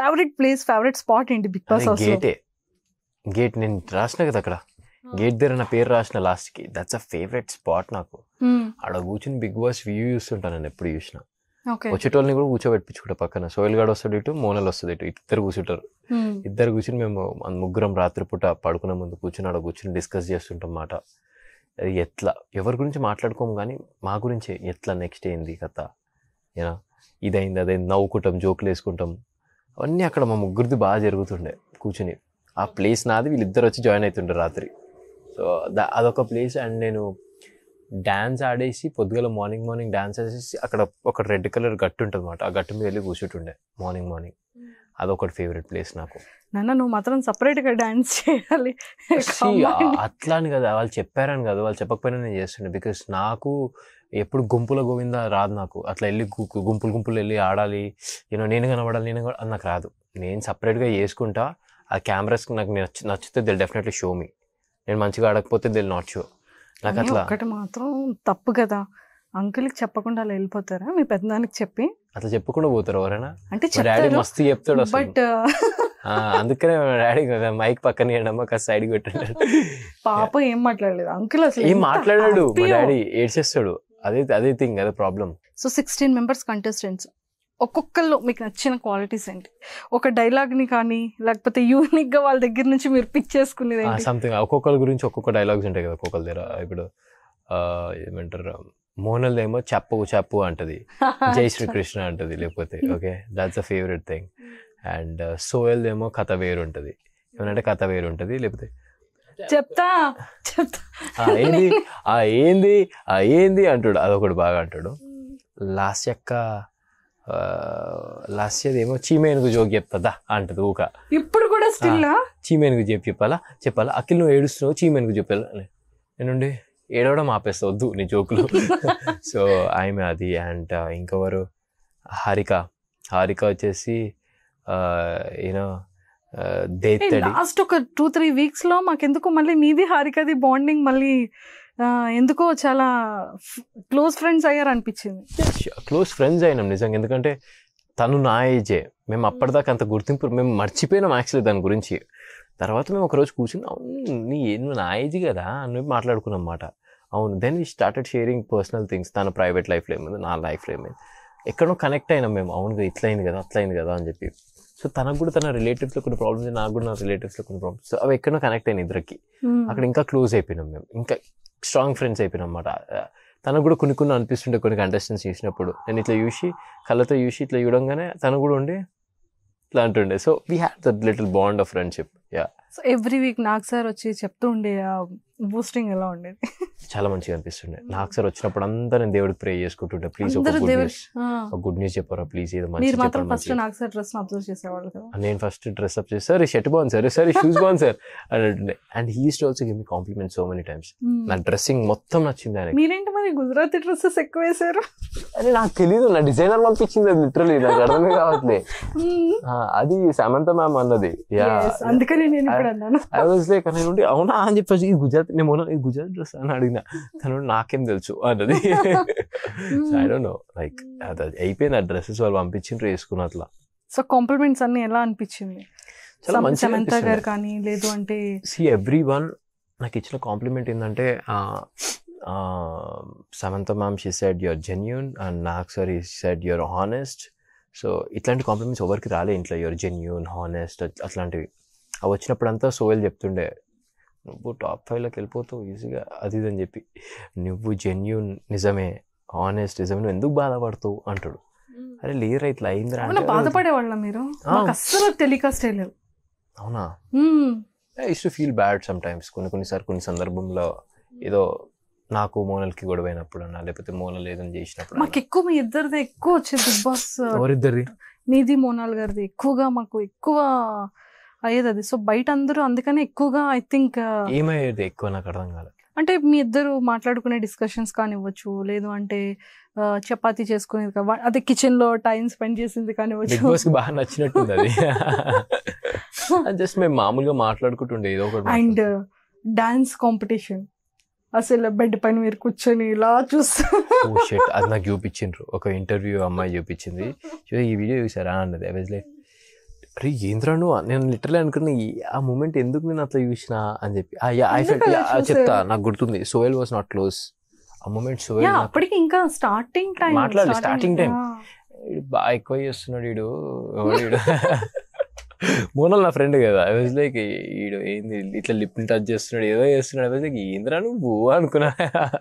Favourite place favourite spot ఏంటి Bigg Boss house గేటే gate నేను రాసిన కదా అక్కడ గేట్ దగ్గర నా పేరు రాసిన లాస్ట్ కి దట్స్ అ ఫేవరెట్ స్పాట్ నాకు ఆడ కూర్చుని బిగ్ బాస్ వ్యూ చూస్తుంటాను నేను ఎప్పుడు చూసిన ఓకే వచ్చేటోళ్ళని కూడా కూర్చోబెట్టించుకుంటా పక్కన సోయల్ గాడు వస్తాడు ఇటు మోనల్ వస్తుంది ఇటు ఇద్దరు కూర్చుంటారు ఇద్దరు కూర్చుని మేము మన ముగ్గురం రాత్రిపూట పడుకునే ముందు కూర్చుని ఆడ కూర్చుని డిస్కస్ చేస్తుంటాం మాట అది ఎట్లా ఎవరి గురించి మాట్లాడుకోము కానీ మా గురించే ఎట్లా నెక్స్ట్ ఏంది కథ ఏనా ఇదైంది అదైంది నవ్వుకుంటాం జోకులు వేసుకుంటాం అవన్నీ అక్కడ మా ముగ్గురిది బాగా జరుగుతుండే కూర్చుని ఆ ప్లేస్ నాది వీళ్ళిద్దరు వచ్చి జాయిన్ అవుతుండే రాత్రి సో దా- అదొక ప్లేస్ అండ్ నేను డ్యాన్స్ ఆడేసి పొద్దుగల మార్నింగ్ మార్నింగ్ డ్యాన్స్ వేసేసి అక్కడ ఒక రెడ్ కలర్ గట్టు ఉంటుంది అనమాట ఆ గట్టు మీద వెళ్ళి కూర్చుంటుండే మార్నింగ్ మార్నింగ్ అదొకటి ఫేవరెట్ ప్లేస్ నాకు నాన్న నువ్వు మాత్రం సపరేట్ గా డాన్స్ చేయాలి See, ఆ- అట్లా అని కదా వాళ్ళు చెప్పారని కదా వాళ్ళు చెప్పకపోయినా నేను చేస్తుండే బికాస్ నాకు ఎప్పుడు గుంపుల గోవింద రాదు నాకు అట్లా వెళ్ళి గు- గు- గుంపులు గుంపులు వెళ్ళి ఆడాలి యూనో నేను కనబడాలి నేను కనబడాలి అది నాకు రాదు నేను సపరేట్గా చేసుకుంటా ఆ కెమెరాస్ నాకు నచ్చ నచ్చితే దిల్ డెఫినెట్లీ షో మీ నేను మంచిగా ఆడకపోతే దిల్ నాట్ షో నాకు కానీ అట్లా ఒక్కటి మాత్రం తప్పు కదా అంకుల్కి చెప్పకుండా అలా వెళ్ళిపోతారా మీ పెద్దదానికి చెప్పి అట్లా చెప్పకుండా పోతారు ఎవరైనా అంటే మా డాడీ చెప్తారు మస్తు చెప్తాడు అసలు బట్ ఆ, అందుకనే మా డాడీ కదా మైక్ పక్కన ఇవ్వడమ్మా కాస్త సైడ్కి పెట్టండి పాప ఏం మాట్లాడలేదు అంకుల్ అసలు ఏం ఎంత మాట్లాడాడు మా happy-యో. డాడీ ఏడ్చేస్తాడు అదే అదే థింగ్ అదే problem so sixteen members contestants ఒక్కొక్కళ్ళు మీకు నచ్చిన క్వాలిటీస్ ఏంటి ఒక డైలాగ్ ని కానీ లేకపోతే యూనిక్ గా వాళ్ళ దగ్గర నుంచి మీరు పిక్ చేసుకునేది ఏంటి సంథింగ్ ఒక్కొక్కరి గురించి ఒక్కొక్క డైలాగ్స్ ఉంటాయి కదా ఒక్కొక్కరి దగ్గర ఇప్పుడు ఆ, ఏమంటారు మోనల్ ఏమో చెప్పు చెప్పు అంటది జై శ్రీకృష్ణ అంటది లేకపోతే okay that's a favourite thing and Sohel ఏమో కథ వేరు ఉంటుంది ఏమంటే కథ వేరు ఉంటుంది లేకపోతే చెప్తా చెప్తా ఆ ఏంది ఆ ఏంది ఆ ఏంది అంటాడు అదొకటి బాగా అంటాడు లాస్ట్ యొక్క లాస్ట్ ఏమో చీమేనుగు జోక్ చెప్తుందా అంటది ఊక ఇప్పుడు కూడా స్టిల్ చీమేనుగు చెప్పి చెప్పాలా చెప్పాలా అఖిల్ నువ్వు ఏడుస్తున్నావు చీమేనుగు చెప్పాలా అని. నేనుండి ఏడవడం ఆపేస్తా వద్దు నీ జోకులు సో ఆమె అది అండ్ ఇంకెవరు హారిక హారిక వచ్చేసి యూనో దేత్తడి లాస్ట్ ఒక టూ త్రీ వీక్స్ లో మాకెందుకో మళ్ళీ నీది హారికది బాండింగ్ మళ్ళీ ఆ, ఎందుకో చాలా క్లోజ్ ఫ్రెండ్స్ అయ్యారు అనిపించింది క్లోజ్ ఫ్రెండ్స్ అయినాం నిజంగా ఎందుకంటే తను నా ఏజే మేము అప్పటిదాకా అంత గుర్తింపు మేము మర్చిపోయినాం యాక్చువల్లీ దాని గురించి తర్వాత మేము ఒకరోజు కూర్చుని అవును నీ నువ్వు నా ఏజ్ కదా అని మాట్లాడుకున్నాం మాట అవును then we started sharing personal things తన ప్రైవేట్ లైఫ్లో ఏమైంది నా లైఫ్లో ఏమైంది ఎక్కడో కనెక్ట్ అయినాం మేము అవును ఇట్లా అయింది కదా అట్లా అయింది కదా అని చెప్పి సో తనకు కూడా తన రిలేటివ్స్లో కొన్ని ప్రాబ్లమ్స్ నాకు కూడా నా రిలేటివ్స్లో కొన్ని ప్రాబ్లమ్స్ సో అవి ఎక్కడో కనెక్ట్ అయినాయి ఇద్దరికి అక్కడ ఇంకా క్లోజ్ అయిపోయినాం మేము ఇంకా స్ట్రాంగ్ ఫ్రెండ్స్ అయిపోయినాం అనమాట తనకు కూడా కొన్ని కొన్ని అనిపిస్తుండే కొన్ని కంటెస్టెంట్స్ చూసినప్పుడు నేను ఇట్లా చూసి కళ్ళతో చూసి ఇట్లా చూడంగానే తను కూడా ఉండి ఇట్లా అంటుండే so we had that little bond of friendship ya so every week నాకు సార్ వచ్చి చెప్తూ ఉండే బూస్టింగ్ ఎలా ఉండేది చాలా మంచిగా అనిపిస్తుండే నాకు సార్ వచ్చినప్పుడు అంతా నేను దేవుడికి ప్రే చేసుకుంటుండే ప్లీజ్ ఒక అందరూ గుడ్ దేవుడు న్యూస్ ఒక గుడ్ న్యూస్ చెప్పారా ప్లీజ్ ఏదో మంచి మీరు మాత్రం చెప్పండి ఫస్ట్ మంచిగా. నాకు సార్ డ్రెస్ అబ్జర్వ్ చేసేవాళ్ళు కదా నేను ఫస్ట్ డ్రెస్ అప్ చేసి సార్ ఈ షర్ట్ బాగుంది సార్ సార్ ఈ షూస్ బాగుంది సార్ అని అంటుండే and he to also give me compliment so many times Hmm. నా డ్రెస్సింగ్ మొత్తం నచ్చింది ఆయనకి మీరేంటి మరి గుజరాతీ డ్రెస్సెస్ ఎక్కువ వేశారు అరే నాకు తెలియదు నా డిజైనర్ పంపించింది అది లిటరలీ నాకు అర్థమే కావట్లే Hmm. ఆ, అది సమంత మ్యామ్ అన్నది యా Yes, అందుకని నేను ఇప్పుడు అన్నాను ఐ వాజ్ లైక్ నేను ఉండి అవునా అని చెప్పేసి ఇది గుజరాత్ నేను మొన్న ఇది గుజరాత్ డ్రెస్ అని అడిగిన తను నాకేం తెలుసు అన్నది ఐ డోంట్ నో లైక్ అది అయిపోయింది ఆ డ్రెస్సెస్ వాళ్ళు పంపించిండ్రు వేసుకున్న అట్లా సో కాంప్లిమెంట్స్ అన్ని ఎలా అనిపించింది చాలా సమ- మంచిగా సమంత గారు అనిపిస్తుండే. కానీ లేదు అంటే సి ఎవ్రీ వన్ నాకు ఇచ్చిన కాంప్లిమెంట్ ఏంటంటే Samantha ma'am she said your genuine and నాకు సార్ ఈ సెడ్ యువర్ హానెస్ట్ సో ఇట్లాంటి కాంప్లిమెంట్స్ ఎవరికి రాలే ఇంట్లో యువర్ జెన్యున్ హానెస్ట్ అట్లాంటివి అవి వచ్చినప్పుడంతా సోయల్ చెప్తుండే నువ్వు టాప్ ఫైవ్లోకి వెళ్ళిపోతావు ఈజీగా అది ఇది అని చెప్పి నువ్వు జెన్యున్ నిజమే హానెస్ట్ నిజమే నువ్వు ఎందుకు బాధపడతావు అంటాడు అరే లేరా ఇట్లా అయిందిరా అవునా అంటే, బాధపడేవాళ్ళ మీరు ఆ. మాకు అస్సలు టెలికాస్ట్ లేదు అవునా ఐస్ to feel bad sometimes కొన్ని కొన్నిసార్లు కొన్ని సందర్భంలో ఏదో నాకు మోనల్కి గొడవ అయినప్పుడు అన్నా లేకపోతే మోనల్ ఏదైనా చేసినప్పుడు మాకు ఎక్కువ మీ ఇద్దరిది ఎక్కువ వచ్చేది బిగ్ బాస్ ఎవరిద్దరి మీది మోనాల్ గారిది ఎక్కువగా మాకు ఎక్కువ అయ్యేది అది సో బయట అందరూ అందుకనే ఎక్కువగా ఐ థింక్ ఏమయ్యేది ఎక్కువ నాకు అర్థం కాలేదు అంటే మీ ఇద్దరు మాట్లాడుకునే డిస్కషన్స్ కానివ్వచ్చు లేదు అంటే ఆ, చపాతీ చేసుకునేది కా- అదే కిచెన్ లో టైం స్పెండ్ చేసింది బిగ్ కానివ్వచ్చు బాస్ కి బాగా నచ్చినట్టుంది అది జస్ట్ మేము మామూలుగా మాట్లాడుకుంటుండే ఏదో ఒకటి అండ్ డాన్స్ కాంపిటీషన్ అసలు బెడ్ పైన మీరు కూర్చొని ఇలా చూస్తా ఓ షెట్ అది నాకు చూపించిండ్రు ఒక ఇంటర్వ్యూ అమ్మాయి చూపించింది "చూ, ఈ వీడియో చూసారా అన్నది ఐ వాజ్ లైక్ అరే ఏంద్రా నువ్వు నేను లిటరలీ అనుకున్నా ఈ- ఆ మూమెంట్ ఎందుకు నేను అట్లా చూసినా అని చెప్పి ఆ, yeah, I felt- ఎందుకు అలా yeah, చెప్తా చూసావు? నాకు గుర్తుంది సోయల్ వాస్ నాట్ క్లోజ్ ఆ మూమెంట్ సోయల్ యా అప్పటికి ఇంకా స్టార్టింగ్ టైం మాట్లాడలే, starting time. బాగా ఎక్కువ చేస్తున్నాడు వీడు ఎవడు వీడు మోనల్ నా ఫ్రెండ్ కదా ఐ వాజ్ లైక్ ఈడు ఏంది ఇట్లా లిప్ టచ్ చేస్తున్నాడు ఏదో చేస్తున్నాడు ఐ వాజ్ లైక్ ఏంద్రా నువ్వు అనుకున్నా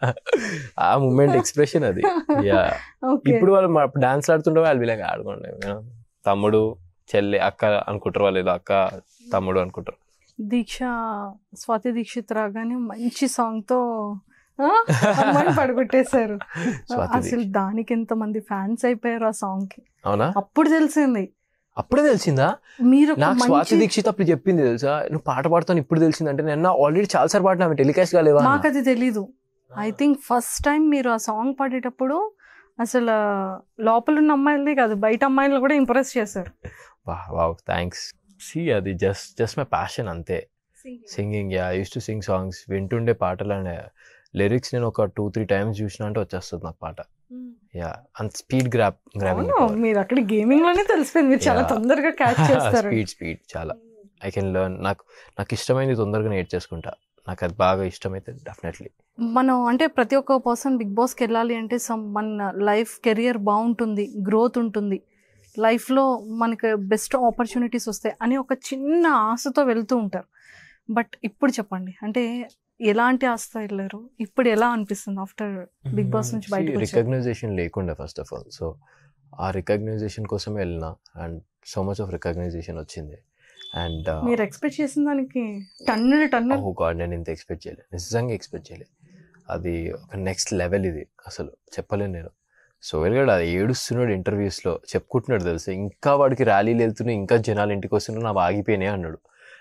ఆ మూమెంట్ ఎక్స్ప్రెషన్ అది యా ఓకే ఇప్పుడు వాళ్ళు డాన్స్ ఆడుతుంటే వాళ్ళు వీళ్ళకి ఆడుకోండి you know. తమ్ముడు చెల్లి అక్క అనుకుంటారు వాళ్ళు ఏదో అక్క తమ్ముడు అనుకుంటారు దీక్ష స్వాతి దీక్షిత్ రాగానే మంచి సాంగ్ తో ఆ, అమ్మాయిని పడగొట్టేశారు స్వాతి అసలు దానికి ఎంత మంది ఫ్యాన్స్ అయిపోయారు ఆ సాంగ్ కి అవునా అప్పుడు తెలిసింది అప్పుడే తెలిసిందా మీరు ఒక నాకు స్వాతి మంచి దీక్షిత్ అప్పుడు చెప్పింది తెలుసా నువ్వు పాట పాడుతాను ఇప్పుడు తెలిసింది అంటే నేను ఆల్రెడీ చాలా సార్లు పాడినా టెలికాస్ట్ కాలేవా అన్న. మాకు అది తెలీదు ఐ థింక్ ఫస్ట్ టైం మీరు ఆ సాంగ్ పాడేటప్పుడు అసలు లోపల ఉన్న అమ్మాయిలనే కాదు బయట అమ్మాయిలను కూడా ఇంప్రెస్ చేశారు వావ్ థ్యాంక్స్ సి అది జస్ట్ జస్ట్ మై ప్యాషన్ అంతే singing ya used to sing songs వింటుండే పాటలు అండ్ లిరిక్స్ నేను ఒక టూ త్రీ టైమ్స్ చూసిన అంటే వచ్చేస్తుంది నాకు పాట యా అంత స్పీడ్ గ్రాప్ గ్రాబింగ్ అవును, మీరు అక్కడ గేమింగ్ లోనే తెలిసిపోయింది మీరు చాలా Yeah. తొందరగా క్యాచ్ చేస్తారు స్పీడ్ స్పీడ్ చాలా ఐ కెన్ లెర్న్ నాకు నాకు ఇష్టమైంది తొందరగా నేర్చేసుకుంటా నాకు అది బాగా ఇష్టమైతే డెఫినెట్లీ మనం అంటే ప్రతి ఒక్క పర్సన్ బిగ్ బాస్కి వెళ్ళాలి అంటే సమ్ మన లైఫ్ కెరియర్ బాగుంటుంది గ్రోత్ ఉంటుంది లైఫ్లో మనకి బెస్ట్ ఆపర్చునిటీస్ వస్తాయి అని ఒక చిన్న ఆశతో వెళ్తూ ఉంటారు బట్ ఇప్పుడు చెప్పండి అంటే ఎలాంటి ఆశతో వెళ్ళారు ఇప్పుడు ఎలా అనిపిస్తుంది ఆఫ్టర్ బిగ్ బాస్ నుంచి బయటకు వచ్చారు రికగ్నైజేషన్ లేకుండా ఫస్ట్ ఆఫ్ ఆల్ సో ఆ రికగ్నైజేషన్ కోసమే వెళ్ళిన and so much of recognition వచ్చింది అండ్ మీరు ఎక్స్పెక్ట్ చేసిన దానికి టన్నులు టన్నులు ఓ గాడ్ నేను ఇంత ఎక్స్పెక్ట్ చేయలేదు నిజంగా ఎక్స్పెక్ట్ చేయలేదు అది ఒక నెక్స్ట్ లెవెల్ ఇది అసలు చెప్పలేను నేను సోహెల్ గడ్ అది ఏడుస్తున్నాడు ఇంటర్వ్యూస్లో చెప్పుకుంటున్నాడు తెలుసు ఇంకా వాడికి ర్యాలీలు వెళ్తున్నాయి ఇంకా జనాలు ఇంటికి వస్తున్నారు నాకు ఆగిపోయినాయి అన్నాడు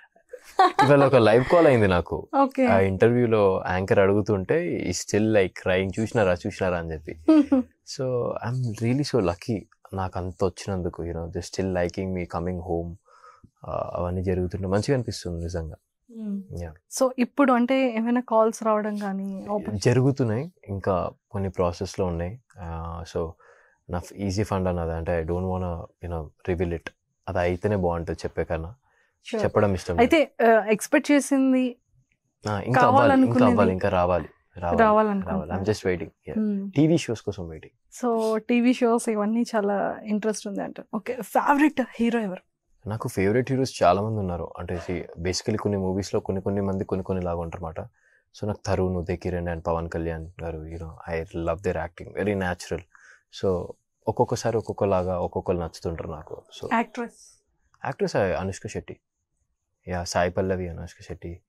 ఇవాళ ఒక లైవ్ కాల్ అయింది నాకు ఓకే ఆ ఇంటర్వ్యూలో యాంకర్ అడుగుతుంటే ఈ స్టిల్ లైక్ క్రైంగ్ చూసినారా చూసినారా అని చెప్పి so I'm really so lucky నాకు అంత వచ్చినందుకు you know they still liking me coming home అవన్నీ జరుగుతుంటే మంచిగా అనిపిస్తుంది నిజంగా Yeah. సో ఇప్పుడు అంటే ఏమైనా కాల్స్ రావడం కానీ జరుగుతున్నాయి ఇంకా కొన్ని ప్రాసెస్లో ఉన్నాయి సో నా ఈజీ ఫండ్ అన్నది అంటే I don't want you know reveal it అది అయితేనే బాగుంటుంది చెప్పే కన్నా చెప్పడం ఇష్టం లేదు. అయితే ఎక్స్పెక్ట్ చేసింది ఆ, ఇంకా అవ్వాలి ఇంకా కావాలనుకునేది- అవ్వాలి ఇంకా రావాలి రావాలి రావాలి ఐమ్ రావాలనుకుంటున్నారు జస్ట్ వెయిటింగ్ టీవీ షోస్ కోసం వెయిటింగ్ సో టీవీ షోస్ ఇవన్నీ చాలా ఇంట్రెస్ట్ ఉంది అంట ఓకే ఫేవరెట్ హీరో ఎవరు నాకు ఫేవరెట్ హీరోస్ చాలా మంది ఉన్నారు అంటే బేసికలీ కొన్ని మూవీస్లో కొన్ని కొన్ని మంది కొన్ని కొన్ని లాగా ఉంటారన్నమాట సో నాకు తరుణ్ ఉదయ్ కిరణ్ అండ్ పవన్ కళ్యాణ్ గారు you know I love their acting very natural so ఒక్కొక్కసారి ఒక్కొక్కలాగా ఒక్కొక్కరు నచ్చుతుంటారు నాకు so actress actress Anushka Shetty yeah Sai Pallavi Anushka Shetty